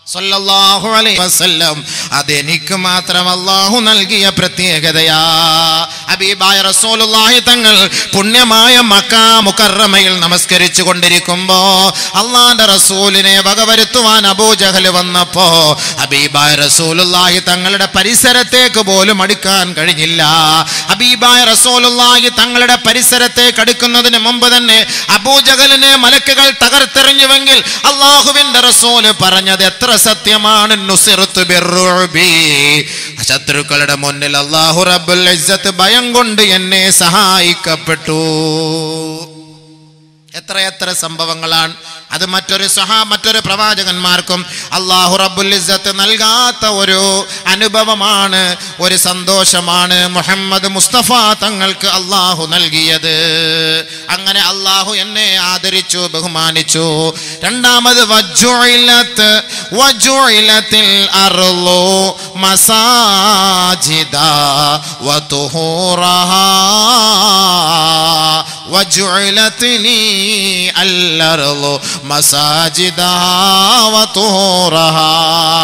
സല്ലല്ലാഹു അലൈഹി വസല്ലം അതെനിക്ക് മാത്രം അല്ലാഹു നൽകിയ പ്രത്യേകതയാ ഹബീബായ റസൂലുള്ളാഹി തങ്ങൾ പുണ്യമായ മക്ക മുക്കറമയിൽ നമസ്കരിച്ചു കൊണ്ടിരിക്കുമ്പോ അള്ളാന്റെ റസൂലിനെ വകവരുത്തുവാൻ അബൂജഹൽ വന്നപ്പോ ഹബീബായ റസൂലുള്ളാഹി തങ്ങളുടെ പരിസരത്തേക്ക് പോലും അടുക്കാൻ കഴിഞ്ഞില്ല ഹബീബായ റസൂലുള്ളാഹി തങ്ങളുടെ പരിസരത്തേക്ക് അടുക്കുന്നതിന് മുമ്പ് തന്നെ അബൂജഹലിനെ മലക്കുകൾ തകർത്തെറിഞ്ഞുവെങ്കിൽ അള്ളാഹുവിന്റെ റസൂല് പറഞ്ഞത് എത്ര സത്യമാണ് നുസിറത്തു ബിർറുബി. ശത്രുക്കളുടെ മുന്നിൽ അള്ളാഹു റബ്ബുൽ ഇസ്സത്ത് ഭയം കൊണ്ട് എന്നെ സഹായിക്കപ്പെട്ടു എത്ര എത്ര സംഭവങ്ങളാണ് അത് മറ്റൊരു സഹാ മറ്റൊരു പ്രവാചകന്മാർക്കും അള്ളാഹു റബ്ബുൽ ഇസ്സത്ത് നൽകാത്ത ഒരു അനുഭവമാണ് ഒരു സന്തോഷമാണ് മുഹമ്മദ് മുസ്തഫ തങ്ങൾക്ക് അള്ളാഹു നൽകിയത് അങ്ങനെ അള്ളാഹു എന്നെ ആദരിച്ചു ബഹുമാനിച്ചു രണ്ടാമത് വജുഇലത്ത് വജുഇലത്തിൽ അർളു മസാജിദ വതുഹൂറഹാ وجعلت لي الأرض مساجدها وطهورها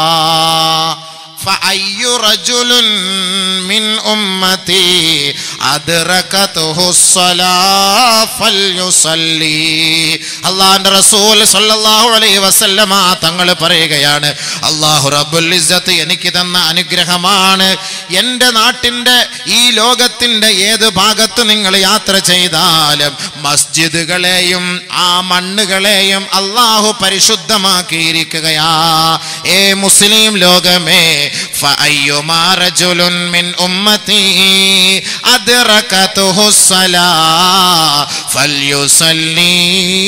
فأي رجل من أمتي أدركته الصلاة فليصلي അള്ളാഹിന്റെ റസൂൽ സല്ലല്ലാഹു അലൈഹി വസല്ലമ തങ്ങൾ പറയുകയാണ് അള്ളാഹു റബ്ബുൽ ഇസ്സത്ത് എനിക്ക് തന്ന അനുഗ്രഹമാണ് എൻ്റെ നാട്ടിൻ്റെ ഈ ലോകത്തിൻ്റെ ഏത് ഭാഗത്ത് നിങ്ങൾ യാത്ര ചെയ്താലും മസ്ജിദുകളെയും ആ മണ്ണുകളെയും അള്ളാഹു പരിശുദ്ധമാക്കിയിരിക്കുകയാ ഏ മുസ്ലിം ലോകമേ فأيما رجل من أمتي أدركته الصلاة فليصلي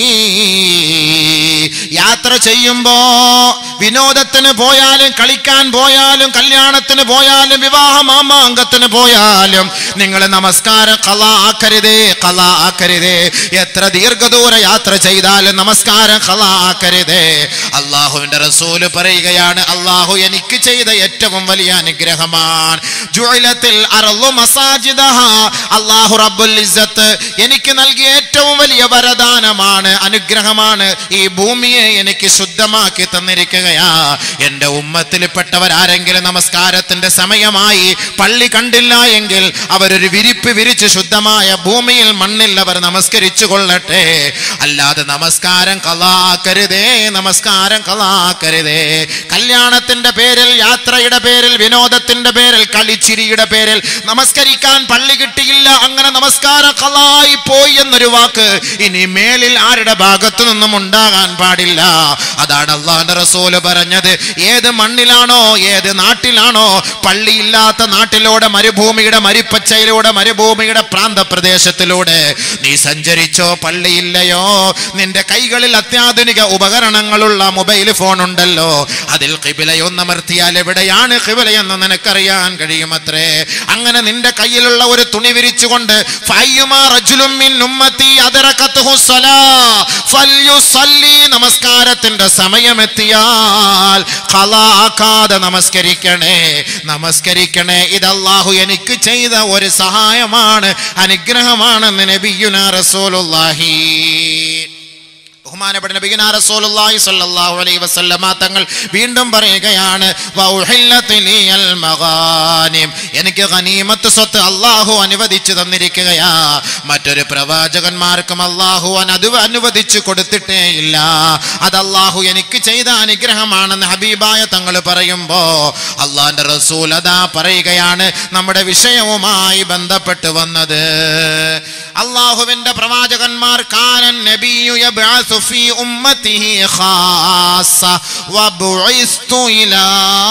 യാത്ര ചെയ്യുമ്പോ വിനോദത്തിന് പോയാലും കളിക്കാൻ പോയാലും കല്യാണത്തിന് പോയാലും വിവാഹ മാമാങ്കത്തിന് പോയാലും നിങ്ങൾ നമസ്കാരം കല ആക്കരുതേ കല ആക്കരുതേ എത്ര ദീർഘദൂര യാത്ര ചെയ്താലും നമസ്കാരം കല ആക്കരുതേ അള്ളാഹുവിന്റെ റസൂല് പറയുകയാണ് അള്ളാഹു എനിക്ക് ചെയ്ത ഏറ്റവും വലിയ അനുഗ്രഹമാണ് ജുഅലത്തിൽ അർളു മസാജിദഹ അള്ളാഹു റബ്ബുൽ ഇസ്സത്ത് എനിക്ക് നൽകിയ ഏറ്റവും വലിയ വരദാനമാണ് അനുഗ്രഹമാണ് ഈ ഭൂമിയെ എനിക്ക് ശുദ്ധമാക്കി തന്നിരിക്കുകയാ എൻ്റെ ഉമ്മത്തിൽപ്പെട്ടവരാരെങ്കിലും നമസ്കാരത്തിന്റെ സമയമായി പള്ളി കണ്ടില്ല എങ്കിൽ അവരൊരു വിരിപ്പ് വിരിച്ച് ശുദ്ധമായ ഭൂമിയിൽ മണ്ണിൽ അവർ നമസ്കരിച്ചു കൊള്ളട്ടെ അല്ലാതെ നമസ്കാരം കലാക്കരുതേ നമസ്കാരം കലാക്കരുതേ കല്യാണത്തിന്റെ പേരിൽ യാത്രയുടെ പേരിൽ വിനോദത്തിന്റെ പേരിൽ കളിച്ചിരിയുടെ പേരിൽ നമസ്കരിക്കാൻ പള്ളി കിട്ടിയില്ല അങ്ങനെ നമസ്കാരം കലായി പോയി എന്നൊരു വാക്ക് ഇനി മേലിൽ ആരുടെ ഭാഗത്തു നിന്നും ഉണ്ടാകാൻ പാടില്ല അതാണ് അള്ളാന്റെ റസൂല് പറഞ്ഞത് ഏത് മണ്ണിലാണോ ഏത് നാട്ടിലാണോ പള്ളിയില്ലാത്ത നാട്ടിലൂടെ മരുഭൂമിയുടെ മരിപ്പച്ചയിലൂടെ മരുഭൂമിയുടെ പ്രാന്തപ്രദേശത്തിലൂടെ നീ സഞ്ചരിച്ചോ പള്ളിയില്ലയോ നിന്റെ കൈകളിൽ അത്യാധുനിക ഉപകരണങ്ങളുള്ള മൊബൈൽ ഫോൺ ഉണ്ടല്ലോ അതിൽ കിബിലയൊന്നമർത്തിയാൽ എവിടെയാണ് കിബിലയെന്ന് നിനക്കറിയാൻ കഴിയുമത്രേ അങ്ങനെ നിന്റെ കയ്യിലുള്ള ഒരു തുണി വിരിച്ചുകൊണ്ട് ഫയ്യുമാ റജുലും മിൻ ഉമ്മത്തി അദറകത്തുഹു സ്വലാ ഫല്യുസല്ലി നമസ്കാരത്തിന്റെ സമയമെത്തിയാൽ ഖലാക്കാതെ നമസ്കരിക്കണേ നമസ്കരിക്കണേ ഇത് അല്ലാഹു എനിക്ക് ചെയ്ത ഒരു സഹായമാണ് അനുഗ്രഹമാണെന്ന് നബിയുന റസൂലുള്ളാഹി ബഹുമാനപ്പെട്ട നബിയുന റസൂലുള്ളാഹി സ്വല്ലല്ലാഹു അലൈഹി വസല്ലമ തങ്ങൾ വീണ്ടും പറയുകയാണ് വൗഹില്ലത്ത് ലിയൽ മഗാനിം എനിക്ക് ഗനീമത്ത് സ്വത്ത് അല്ലാഹു അനുവദിച്ചു തന്നിരിക്കുകയാ മറ്റൊരു പ്രവാചകന്മാർക്കും അല്ലാഹു അത് അനുവദിച്ചു കൊടുത്തിട്ടേ ഇല്ല അത് അല്ലാഹു എനിക്ക് ചെയ്ത അനുഗ്രഹമാണെന്ന് ഹബീബായ തങ്ങൾ പറയുമ്പോ അള്ളാന്റെ റസൂൽ അതാ പറയുകയാണ് നമ്മുടെ വിഷയവുമായി ബന്ധപ്പെട്ട് വന്നത് അള്ളാഹുവിന്റെ പ്രവാചകന്മാർ കാനൻ നബിയു യബ്അസു ഫീ ഉമ്മത്തിഹി ഖാസ വബുഇസ്തു ഇലാ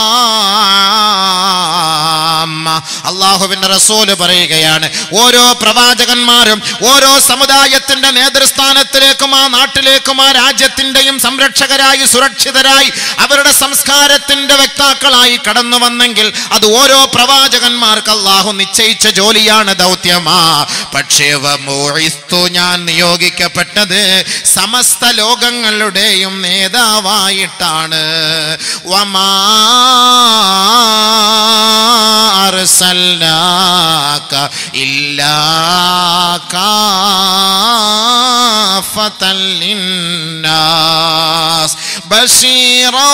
ആമ്മ. അള്ളാഹുവിന്റെ റസൂല് പറയുകയാണ് ഓരോ പ്രവാചകന്മാരും ഓരോ സമുദായത്തിന്റെ നേതൃസ്ഥാനത്തിലേക്കും ആ നാട്ടിലേക്കും ആ രാജ്യത്തിന്റെയും സംരക്ഷകരായി സുരക്ഷിതരായി അവരുടെ സംസ്കാരത്തിന്റെ വ്യക്താക്കളായി കടന്നു വന്നെങ്കിൽ അത് ഓരോ പ്രവാചകന്മാർക്ക് അള്ളാഹു നിശ്ചയിച്ച ജോലിയാണ് ദൗത്യമാ പക്ഷേ വമുഇസ്തു ഞാൻ നിയോഗിക്കപ്പെട്ടത് സമസ്ത ലോകങ്ങളുടെയും നേതാവായിട്ടാണ് വമാ അർസൽനാക ഇല്ലാ കാഫത്തൻ ലിന്നാസ് بشيرا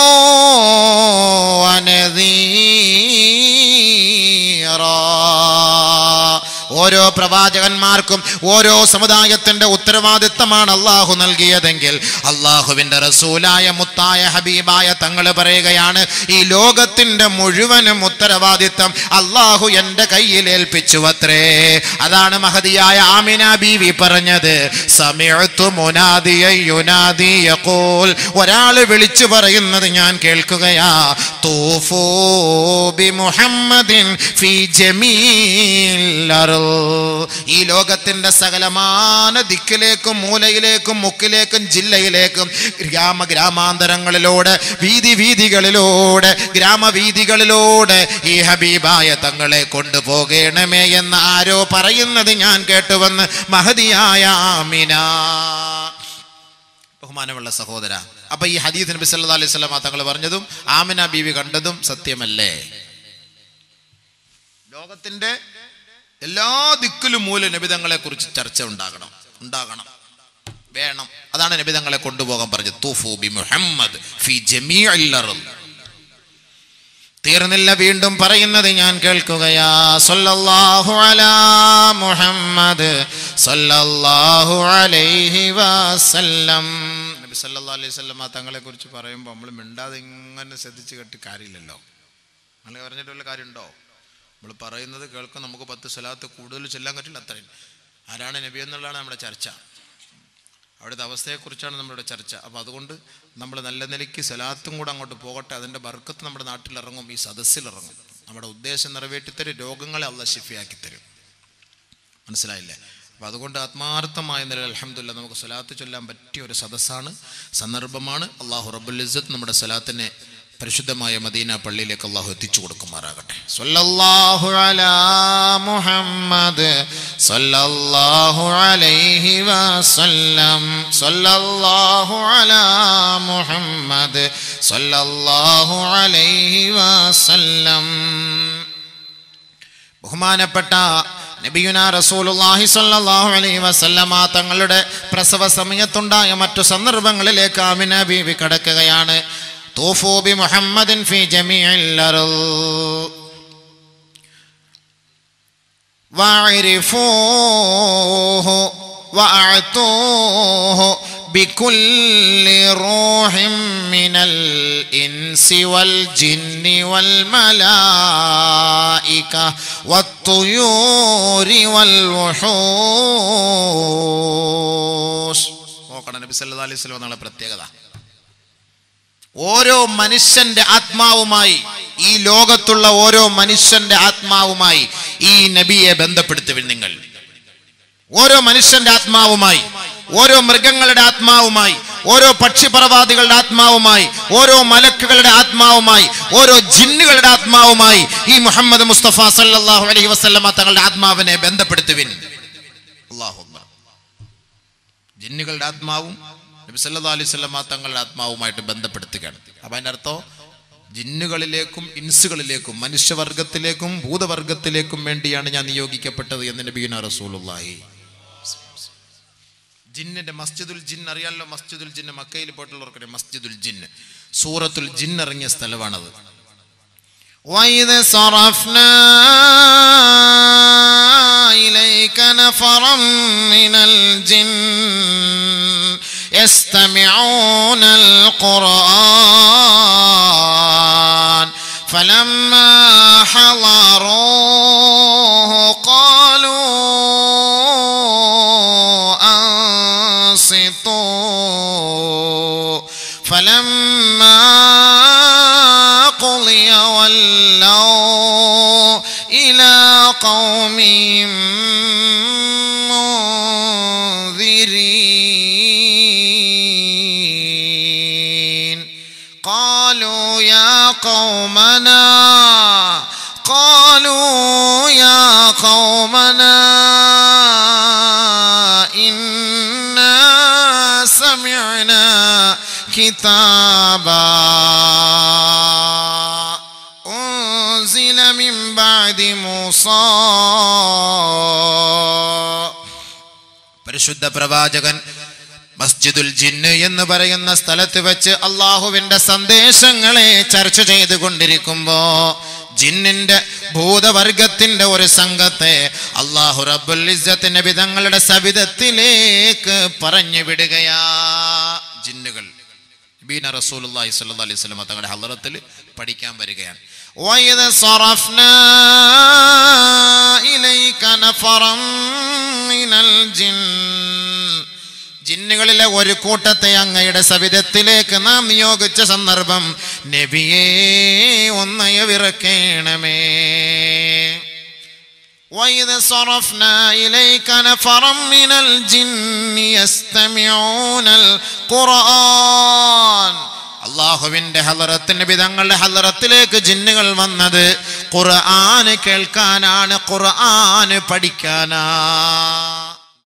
ونذيرا ഓരോ പ്രവാചകന്മാർക്കും ഓരോ സമുദായത്തിന്റെ ഉത്തരവാദിത്തമാണ് അള്ളാഹു നൽകിയതെങ്കിൽ അള്ളാഹുവിന്റെ റസൂലായ മുത്തായ ഹബീബായ തങ്ങൾ പറയുകയാണ് ഈ ലോകത്തിന്റെ മുഴുവനും ഉത്തരവാദിത്തം അള്ളാഹു എൻ്റെ കയ്യിൽ ഏൽപ്പിച്ചു അത്രേ അതാണ് മഹതിയായ ആമിന ബീവി പറഞ്ഞത് സമയത്തു മുനാദിയുനാദി യഖൂൽ ഒരാൾ വിളിച്ചു പറയുന്നത് ഞാൻ കേൾക്കുകയാ തൂഫൂ ബി മുഹമ്മദിൻ ഫി ജമീൽ അർള്. ഈ ലോകത്തിന്റെ സകലമാന ദിക്കിലേക്കും മൂലയിലേക്കും മുക്കിലേക്കും ജില്ലയിലേക്കും ഗ്രാമ ഗ്രാമാന്തരങ്ങളിലൂടെ വീതി വീതികളിലൂടെ ഗ്രാമവീതികളിലൂടെ ഈ ഹബീബായ തങ്ങളെ കൊണ്ടുപോകണമേ എന്ന് ആരോ പറയുന്നത് ഞാൻ കേട്ടുവന്ന് മഹതിയായ ആമിന ബഹുമാനമുള്ള സഹോദര അപ്പൊ ഈ ഹദീസ് നബി സല്ലല്ലാഹു അലൈഹി വസല്ലം തങ്ങൾ പറഞ്ഞതും ആമിന ബീവി കണ്ടതും സത്യമല്ലേ ലോകത്തിന്റെ എല്ലാ ദിക്കിലും മൂല നബിതങ്ങളെ കുറിച്ച് ചർച്ച ഉണ്ടാകണം ഉണ്ടാകണം വേണം അതാണ് നബിതങ്ങളെ കൊണ്ടുപോകാൻ പറഞ്ഞത് തൂഫു ബി മുഹമ്മദ് ഫി ജമീഇൽ അർള് തീർന്നില്ല വീണ്ടും പറയുന്നത് ഞാൻ കേൾക്കുകയാ സല്ലല്ലാഹു അലാ മുഹമ്മദ് സല്ലല്ലാഹു അലൈഹി വസല്ലം നബി സല്ലല്ലാഹു അലൈഹി വസല്ലം തങ്ങളെ കുറിച്ച് പറയുമ്പോൾ നമ്മൾ മിണ്ടാതെ ഇങ്ങനെ ശ്രദ്ധിച്ച് കേട്ട് കാര്യമില്ലല്ലോ നിങ്ങൾ പറഞ്ഞിട്ട് വല്ല കാര്യമുണ്ടോ നമ്മൾ പറയുന്നത് കേൾക്കാൻ നമുക്ക് പത്ത് സ്വലാത്ത് കൂടുതൽ ചെല്ലാൻ പറ്റില്ല അത്രയും ആരാണ് നബി എന്നുള്ളതാണ് നമ്മുടെ ചർച്ച അവിടുത്തെ അവസ്ഥയെക്കുറിച്ചാണ് നമ്മുടെ ചർച്ച അപ്പോൾ അതുകൊണ്ട് നമ്മൾ നല്ല നിലയ്ക്ക് സലാത്തും കൂടെ അങ്ങോട്ട് പോകട്ടെ അതിൻ്റെ ബർക്കത്ത് നമ്മുടെ നാട്ടിലിറങ്ങും ഈ സദസ്സിലിറങ്ങും നമ്മുടെ ഉദ്ദേശം നിറവേറ്റിത്തരും രോഗങ്ങളെ അല്ല ശിഫിയാക്കി തരും മനസ്സിലായില്ലേ അപ്പോൾ അതുകൊണ്ട് ആത്മാർത്ഥമായ നിലയിൽ അലഹമില്ല നമുക്ക് സ്വലാത്ത് ചൊല്ലാൻ പറ്റിയ ഒരു സദസ്സാണ് സന്ദർഭമാണ് അള്ളാഹു റബ്ബുൽ ഇസ്സത്ത് നമ്മുടെ സ്വലാത്തിനെ പരിശുദ്ധമായ മദീന പള്ളിയിലേക്ക് അള്ളാഹു എത്തിച്ചു കൊടുക്കുമാറാകട്ടെ സല്ലല്ലാഹു അലാ മുഹമ്മദ് സല്ലല്ലാഹു അലൈഹി വസല്ലം സല്ലല്ലാഹു അലാ മുഹമ്മദ് സല്ലല്ലാഹു അലൈഹി വസല്ലം ബഹുമാനപ്പെട്ട നബിയുന റസൂലുള്ളാഹി സ്വല്ലല്ലാഹു അലൈഹി വസല്ലമ തങ്ങളുടെ പ്രസവ സമയത്തുണ്ടായ മറ്റു സന്ദർഭങ്ങളിലേക്ക് ആമിന ബീവി കടക്കുകയാണ് തൂഫൂ ബി മുഹമ്മദിൻ ഫി ജമീഇൽ അർള് وَاعْرِفُوهُ وَأَعْطُوهُ بكل روح من الإنس والجن والملائكة والطيور والوحوش നോക്കണം നബി സല്ലല്ലാഹു അലൈഹി വസല്ലം എന്നുള്ള പ്രത്യേകത ഓരോ മനുഷ്യന്റെ ആത്മാവുമായി ഈ ലോകത്തുള്ള ഓരോ മനുഷ്യന്റെ ആത്മാവുമായി ഈ നബിയെ ബന്ധപ്പെടുത്തുവിൻ നിങ്ങൾ ഓരോ മനുഷ്യന്റെ ആത്മാവുമായി ഓരോ മൃഗങ്ങളുടെ ആത്മാവുമായി ഓരോ പക്ഷിപറവാദികളുടെ ആത്മാവുമായി ഓരോ മലക്കുകളുടെ ആത്മാവുമായി ഓരോ ജിന്നുകളുടെ ആത്മാവുമായി ഈ മുഹമ്മദ് മുസ്തഫ സല്ലല്ലാഹു അലൈഹി വസല്ലമ തങ്ങളുടെ ആത്മാവിനെ ബന്ധപ്പെടുത്തുവിൻ അല്ലാഹു അക്ബർ ജിന്നുകളുടെ ആത്മാവും നബി സല്ലല്ലാഹു അലൈഹി വസല്ലമ തങ്ങളുടെ ആത്മാവുമായിട്ട് ബന്ധപ്പെടുത്തുകയാണ് അപ്പം അതിൻ്റെ അർത്ഥം ജിന്നുകളിലേക്കും ഇൻസുകളിലേക്കും മനുഷ്യവർഗത്തിലേക്കും ഭൂതവർഗത്തിലേക്കും വേണ്ടിയാണ് ഞാൻ നിയോഗിക്കപ്പെട്ടത് എന്ന് നബീന റസൂലുള്ളാഹി ജിന്നിന്റെ മസ്ജിദുൽ ജിൻ അറിയാലോ മസ്ജിദുൽ ജിന്ന് മക്കയിൽ പോയിട്ടുള്ളവർക്കറിയാം മസ്ജിദുൽ ജിന്ന് സൂറത്തുൽ ജിൻ ഇറങ്ങിയ സ്ഥലമാണത് وإذ صرفنا إليك نفرا من الجن يستمعون القرآن فلما حضروه قالوا أنصتوا فلما قضي ولوا إلى قومهم منذرين قالوا يا قومنا قالوا يا قومنا إنا سمعنا كتابا أنزل من بعد موسى പരിശുദ്ധ പ്രവാചകൻ മസ്ജിദുൽ ജിന്ന് എന്ന് പറയുന്ന സ്ഥലത്ത് വെച്ച് അള്ളാഹുവിന്റെ സന്ദേശങ്ങളെ ചർച്ച ചെയ്തുകൊണ്ടിരിക്കുമ്പോ ജിന്നിന്റെ ഭൂതവർഗത്തിന്റെ ഒരു സംഘത്തെ അള്ളാഹു റബ്ബുൽ ഇസ്സത്തിന്റെ വിധങ്ങളുടെ സവിധത്തിലേക്ക് പറഞ്ഞു വിടുകയാ ജിന്നുകൾ ബീന റസൂലുള്ളാഹി സ്വല്ലല്ലാഹി അലൈഹി വസല്ലം തങ്ങളുടെ ഹളറത്തിൽ പഠിക്കാൻ വരികയാണ് وَإِذْ صَرَفْنَا إِلَيْكَ نَفَرًا مِنَ الْجِنِّ ജിന്നുകളിലെ ഒരു കൂട്ടത്തെ അങ്ങയുടെ സവിധത്തിലേക്ക് നാം നിയോഗിച്ച സന്ദർഭം നബിയേ ഒന്നയവിറക്കേണമേ وإذ صرفنا إليك نفرا من الجن يستمعون القرآن അള്ളാഹുവിന്റെ ഹലറത്തിന് വിധങ്ങളുടെ ഹലറത്തിലേക്ക് ജിന്നുകൾ വന്നത് ഖുർആന് കേൾക്കാനാണ് ഖുർആന് പഠിക്കാനാ